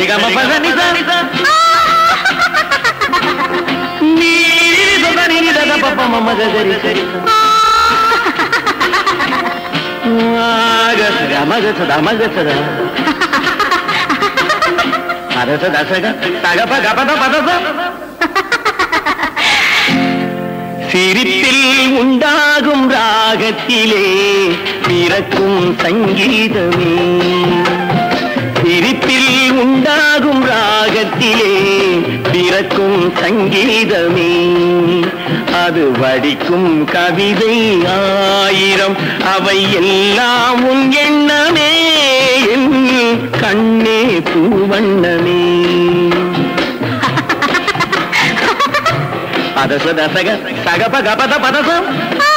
சரிகம பசனி சரி நீரி சொதனி நிதத பப்ப மம கரி சரி ஆகசத அமகசத அமகசத அரச தசக தகப கபத பதச சிரிப்பில் உண்டாகும் ராகத்திலே பிறக்கும் சங்கீதமே சிரிப்பில் உண்டாகும் ராகத்திலே பிறக்கும் சங்கீதமே அது வடிக்கும் கவிதை ஆயிரம் அவை எல்லாம் உன் எண்ணமே என் கண்ணே பூவண்ணமே பதச தசக சகப கபத பதசம்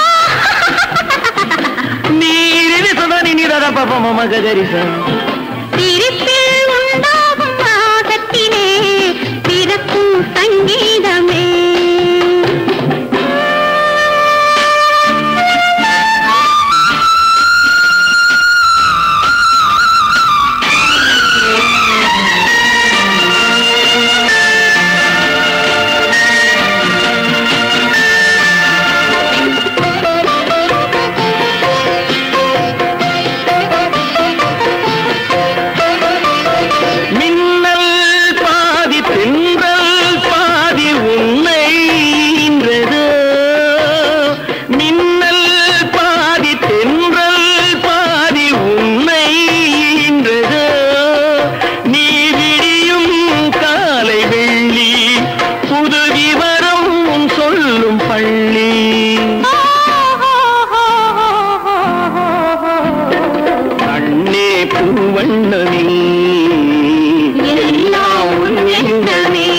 நீரில் சுதனி நிரத பப மம கரிசம் சிரிப்பில் உண்டாகும் ராகத்திலே பிறக்கும் சங்கீதமே மின்னல் பாதி தென்றல் பாதி உன்னை ஈன்றது மின்னல் பாதி தென்றல் பாதி உன்னை ஈன்றது நீ விடியும் காலை வெள்ளி புது விவரம் உன் சொல்லும் பள்ளி கண்ணே பூவண்ணமே எல்லாம் உன் எண்ணமே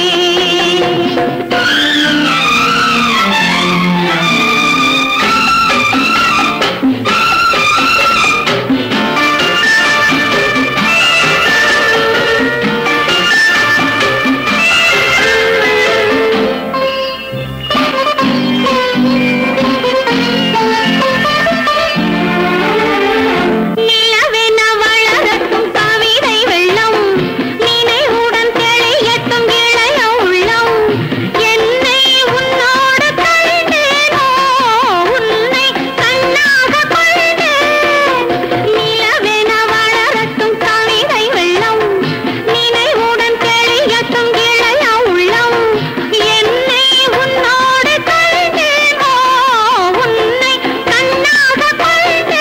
நிலவென வளரட்டும் கவிதை வெள்ளம் நினைவுடன் தெளியட்டும் இளைய உள்ளம் என்னை உன்னோடு கண்டேனோ உன்னை கண்ணாக கொண்டேன் நிலவென வளரட்டும் கவிதை வெள்ளம் நினைவுடன் தெளியட்டும் இளைய உள்ளம் என்னை உன்னோடு கண்டேனோ உன்னை கண்ணாக கொண்டேன்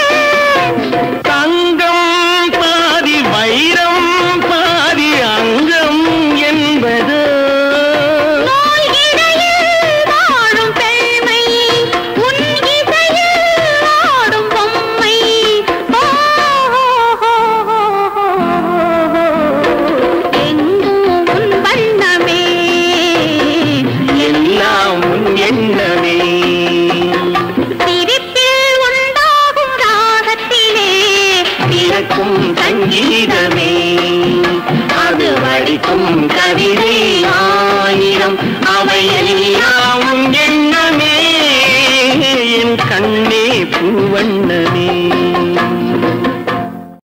தங்கம் பாதி வைரம் பாதி அங்கம் என்பது நூல் இடையில் வாழும் பெண்மை உன் இசையில் ஆடும் பொம்மை எங்கும் உன் வண்ணமே எல்லாம் உன் எண்ணமே சிரிப்பில் உண்டாகும் ராகத்திலே பிறக்கும் சங்கீதமே அது வடிக்கும் கவிதை ஆயிரம் அவை எல்லாம் உன் எண்ணமே என் கண்ணே பூவண்ணமே